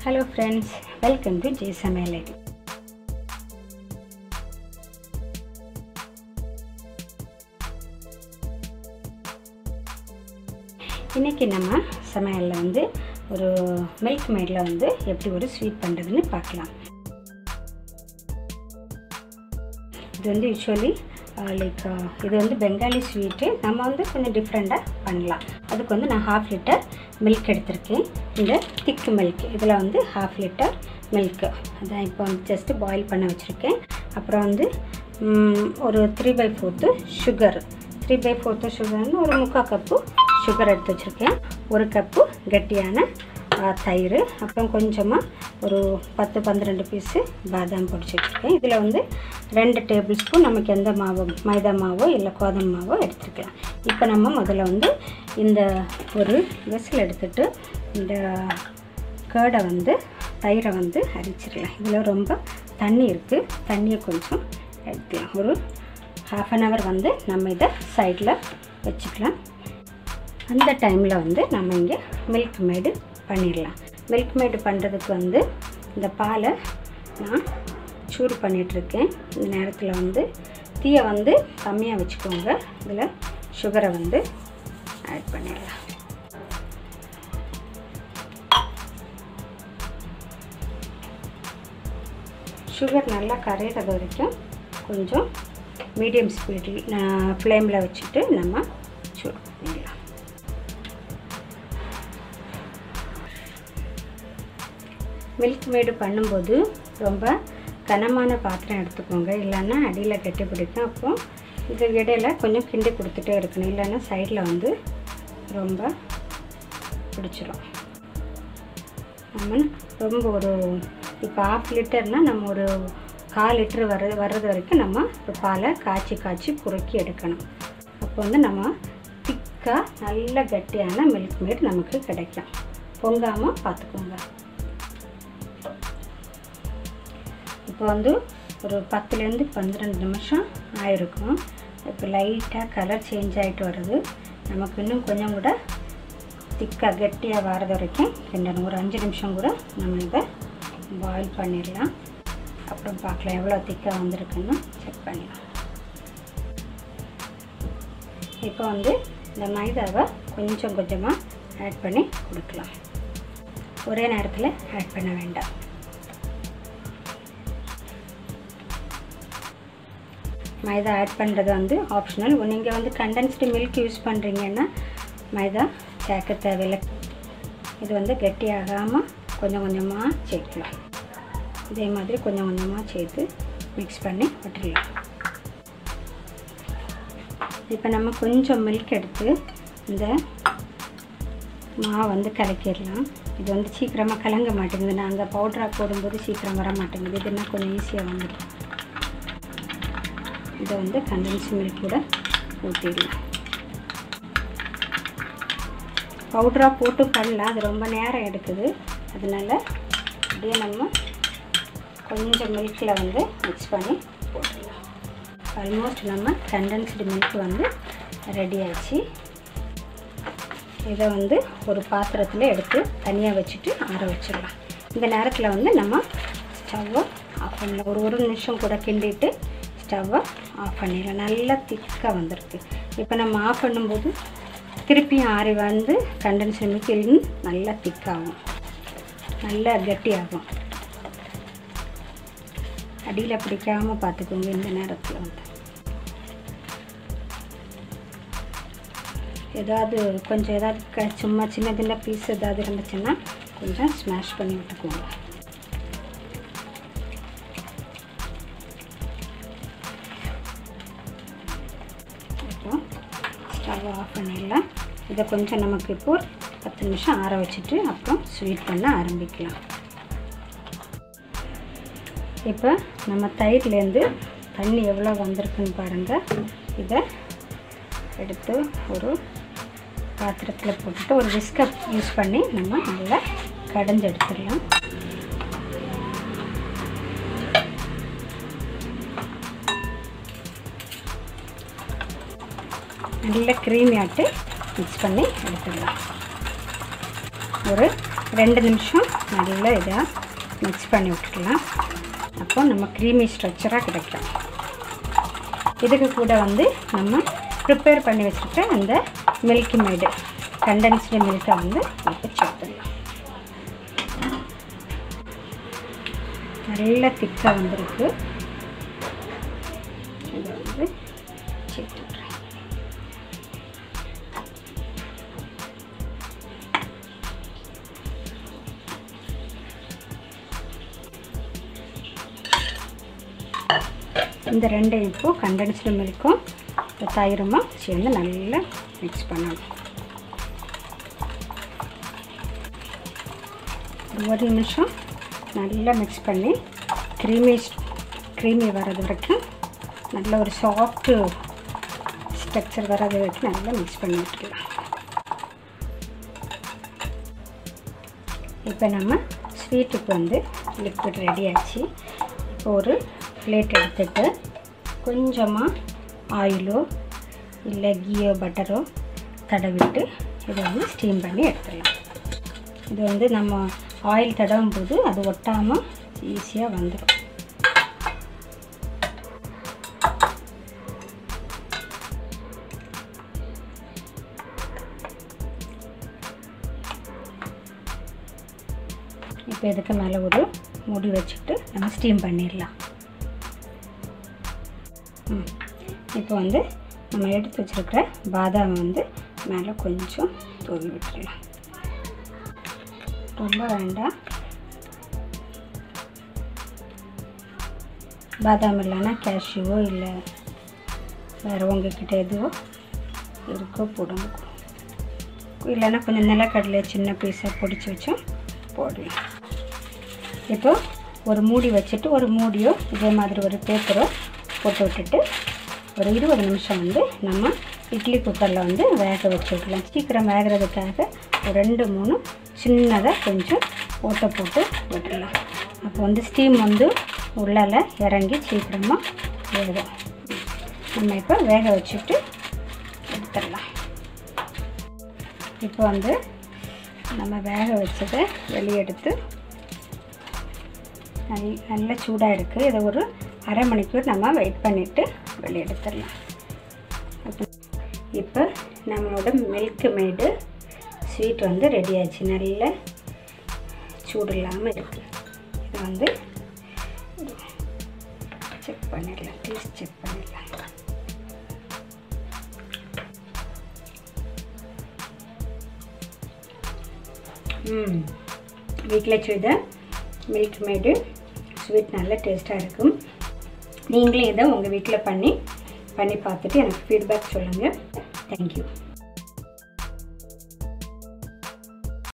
hello friends welcome to Jai சமையலை இன்றைக்கி நம்ம சமையலில் வந்து ஒரு மில்க் மேடில் வந்து எப்படி ஒரு ஸ்வீட் பண்ணுறதுன்னு பார்க்கலாம் இது வந்து யூஸ்வலி லைக் இது வந்து பெங்காலி ஸ்வீட்டு நம்ம வந்து கொஞ்சம் டிஃப்ரெண்ட்டாக பண்ணலாம் அதுக்கு வந்து நான் ஹாஃப் லிட்டர் மில்க் எடுத்திருக்கேன் இந்த திக் மில்க் இதில் வந்து ஹாஃப் லிட்டர் மில்க்கு அதான் இப்போ வந்து ஜஸ்ட்டு பாயில் பண்ண வச்சுருக்கேன் அப்புறம் வந்து ம், ஒரு three by fourth sugar three by fourth சுகர்னு ஒரு முக்கால் கப்பு சுகர் எடுத்து வச்சுருக்கேன் ஒரு கப்பு கட்டியான ஆ, தயிர் அப்புறம் கொஞ்சமாக ஒரு பத்து பன்னிரெண்டு பீஸு பாதாம் பொடிச்சு வச்சுருக்கேன் இதில் வந்து ரெண்டு டேபிள் ஸ்பூன் நமக்கு எந்த மாவோ மைதா மாவோ இல்லை கோதுமை மாவோ எடுத்துக்கலாம் இப்போ நம்ம முதல்ல வந்து இந்த ஒரு வெசில் எடுத்துட்டு இந்த கேர்டை வந்து தயிரை வந்து அரிச்சிடலாம் இதில் ரொம்ப தண்ணி இருக்குது தண்ணியை கொஞ்சம் எடுக்கலாம் ஒரு ஹாஃப் அன் ஹவர் வந்து நம்ம இதை சைடில் வச்சுக்கலாம் அந்த டைமில் வந்து நம்ம இங்கே மில்க் மேடு பண்ணிடலாம் மில்க் மேடு பண்ணுறதுக்கு வந்து இந்த பாலை நான் சூடு பண்ணிகிட்ருக்கேன் இந்த நேரத்தில் வந்து தீயை வந்து கம்மியாக வச்சுக்கோங்க இதில் சுகரை வந்து ஆட் பண்ணிடலாம் சுகர் நல்லா கரையிறது வரைக்கும் கொஞ்சம் மீடியம் ஸ்பீடில் ஃப்ளேமில் வச்சுட்டு நம்ம சூடு பண்ணிடலாம் மில்க் மேடு பண்ணும்போது ரொம்ப கனமான பாத்திரம் எடுத்துக்கோங்க இல்லைன்னா அடியில் கட்டி பிடிக்கும் அப்போ இது இடையில கொஞ்சம் கிண்டி கொடுத்துட்டே இருக்கணும் இல்லைன்னா சைடில் வந்து ரொம்ப பிடிச்சிரும் நம்ம ரொம்ப ஒரு இப்போ ஆஃப் லிட்டர்னால் நம்ம ஒரு கால் லிட்டர் வர வர்றது வரைக்கும் நம்ம இப்போ பாலை காய்ச்சி காய்ச்சி குறுக்கி எடுக்கணும் அப்போ வந்து நம்ம திக்காக நல்ல கட்டியான மில்க் மேட் நமக்கு கிடைக்கும் பொங்காமல் பார்த்துக்கோங்க இப்போ வந்து ஒரு பத்துலேருந்து பன்னிரெண்டு நிமிஷம் ஆயிருக்கும் இப்போ லைட்டாக கலர் சேஞ்ச் ஆகிட்டு வருது நமக்கு இன்னும் கொஞ்சம் கூட திக்காக கெட்டியாக வர்றது வரைக்கும் கிண்டணும் ஒரு அஞ்சு நிமிஷம் கூட நம்ம இதை பாயில் பண்ணிடலாம் அப்புறம் பார்க்கலாம் எவ்வளோ திக்காக வந்திருக்குன்னு செக் பண்ணிடலாம் இப்போ வந்து இந்த மைதாவை கொஞ்சம் கொஞ்சமாக ஆட் பண்ணி கொடுக்கலாம் ஒரே நேரத்தில் ஆட் பண்ண வேண்டாம் மைதா ஆட் பண்ணுறது வந்து ஆப்ஷனல் நீங்கள் வந்து கண்டென்ஸ்டு மில்க் யூஸ் பண்ணுறீங்கன்னா மைதா சேர்க்க தேவையில்லை இது வந்து கெட்டியாகாமல் கொஞ்சம் கொஞ்சமாக சேர்க்கலாம் இதே மாதிரி கொஞ்சம் கொஞ்சமாக சேர்த்து மிக்ஸ் பண்ணி விட்டுடலாம் இப்போ நம்ம கொஞ்சம் மில்க் எடுத்து இந்த மாவு வந்து கலக்கிடலாம் இது வந்து சீக்கிரமாக கலங்க மாட்டேங்குது நாங்கள் பவுடராக போடும்போது சீக்கிரம் வர மாட்டேங்குது இதுனா கொஞ்சம் ஈஸியாக வந்துடும் இதை வந்து கண்டென்ஸ் மில்க் கூட ஊற்றிடலாம் பவுடராக போட்டு பண்ணலாம் அது ரொம்ப நேரம் எடுக்குது அதனால் அப்படியே நம்ம கொஞ்சம் மில்கில் வந்து மிக்ஸ் பண்ணி போட்டுடலாம் ஆல்மோஸ்ட் நம்ம கண்டென்ஸ்டு மில்க் வந்து ரெடி ஆச்சு இதை வந்து ஒரு பாத்திரத்தில் எடுத்து தனியாக வச்சுட்டு ஆற வச்சிடலாம் இந்த நேரத்தில் வந்து நம்ம ஸ்டவ்வை ஆஃப் பண்ணலாம் ஒரு ஒரு நிமிஷம் கூட கிண்டிட்டு ஸ்டவ்வை ஆஃப் பண்ணிடலாம் நல்லா திக்காக வந்திருக்கு இப்போ நம்ம ஆஃப் பண்ணும்போது திருப்பியும் ஆறி வந்து கண்டென்ஸ் மில்க் இன்னும் நல்லா திக்காகும் நல்லா கட்டியாகும் அடியில் பிடிக்காமல் பார்த்துக்கோங்க இந்த நேரத்தில் வந்து ஏதாவது கொஞ்சம் ஏதாவது க சும்மா சின்ன சின்ன பீஸ் ஏதாவது இருந்துச்சுன்னா கொஞ்சம் ஸ்மாஷ் பண்ணி விட்டுக்கோங்க இப்போ ஸ்டவ் ஆஃப் பண்ணிடலாம் இதை கொஞ்சம் நமக்கு இப்போ ஒரு பத்து நிமிஷம் ஆற வச்சுட்டு அப்புறம் ஸ்வீட் பண்ண ஆரம்பிக்கலாம் இப்போ நம்ம தயிர்லேருந்து தண்ணி எவ்வளோ வந்திருக்குன்னு பாருங்கள் இதை எடுத்து ஒரு பாத்திரத்தில் போட்டுட்டு ஒரு விஸ்கப் யூஸ் பண்ணி நம்ம நல்லா கடைஞ்சு எடுத்துடலாம் நல்ல க்ரீமியாட்டு மிக்ஸ் பண்ணி எடுத்துடலாம் ஒரு ரெண்டு நிமிஷம் நல்லா இதாக மிக்ஸ் பண்ணி விட்டுக்கலாம் அப்போ நம்ம க்ரீமி ஸ்ட்ரக்சராக கிடைக்கும் இதுக்கு கூட வந்து நம்ம ப்ரிப்பேர் பண்ணி வச்சுருக்க அந்த மில்கி மேடு கண்டென்ஸ்டு மில்கை வந்து இப்போ சேர்த்துடலாம் நல்ல திக்காக வந்திருக்கு இதை வந்து சேர்த்துட்றேன் இந்த ரெண்டு இப்போ கண்டென்ஸ்டு மில்க்கும் தயிரமாக சேர்ந்து நல்லா மிக்ஸ் பண்ணணும் ஒரு நிமிஷம் நல்லா மிக்ஸ் பண்ணி க்ரீமி க்ரீமி வர்றது வரைக்கும் நல்ல ஒரு சாஃப்ட்டு ஸ்ட்ரக்சர் வர்றது வரைக்கும் நல்லா மிக்ஸ் பண்ணி விட்டுக்கலாம் இப்போ நம்ம ஸ்வீட்டுக்கு வந்து லிக்விட் ரெடி ஆச்சு இப்போ ஒரு பிளேட் எடுத்துட்டு கொஞ்சமாக ஆயிலோ இல்லை கீயோ பட்டரோ தடவிட்டு இதை வந்து ஸ்டீம் பண்ணி எடுத்துடலாம் இது வந்து நம்ம ஆயில் தடவும் போது அது ஒட்டாமல் ஈஸியாக வந்துடும் இப்போ இதுக்கு மேலே ஒரு மூடி வச்சுட்டு நம்ம ஸ்டீம் பண்ணிடலாம் ம் இப்போ வந்து நம்ம எடுத்து வச்சுருக்கிற பாதாம் வந்து மேலே கொஞ்சம் தூவி விட்டுடலாம் ரொம்ப வேண்டாம் பாதாம் இல்லைன்னா கேஷ்யூவோ இல்லை வேறு உங்ககிட்ட எதுவோ இருக்கோ போடுங்க இல்லைன்னா கொஞ்சம் நிலக்கடலை சின்ன பீஸாக பொடிச்சு வச்சும் போடலாம் இப்போ ஒரு மூடி வச்சுட்டு ஒரு மூடியோ இதே மாதிரி ஒரு பேப்பரோ போட்டு விட்டுட்டு ஒரு இருபது நிமிஷம் வந்து நம்ம இட்லி குக்கரில் வந்து வேக வச்சு விடலாம் சீக்கிரம் வேகிறதுக்காக ஒரு ரெண்டு மூணு சின்னதாக கொஞ்சம் ஓட்டை போட்டு விட்டுடலாம் அப்போ வந்து ஸ்டீம் வந்து உள்ளால இறங்கி சீக்கிரமாக வேகும் நம்ம இப்போ வேக வச்சுட்டு எடுத்துடலாம் இப்போ வந்து நம்ம வேக வச்சதை வெளியெடுத்து நல் நல்ல சூடாக இருக்குது இதை ஒரு அரை மணிக்கூர் நம்ம வெயிட் பண்ணிவிட்டு வெளியெடுத்துடலாம் இப்போ நம்மளோட மில்க் மேடு ஸ்வீட் வந்து ரெடி ஆச்சு நல்ல சூடு இல்லாமல் இருக்குது இதை வந்து செக் பண்ணிடலாம் டேஸ்ட் செக் பண்ணிடலாம் ம் வீட்டில் செய்த மில்க் மேடு ஸ்வீட் நல்ல டேஸ்ட்டாக இருக்கும் நீங்களும் இதை உங்கள் வீட்டில் பண்ணி பண்ணி பார்த்துட்டு எனக்கு ஃபீட்பேக் சொல்லுங்கள் தேங்க்யூ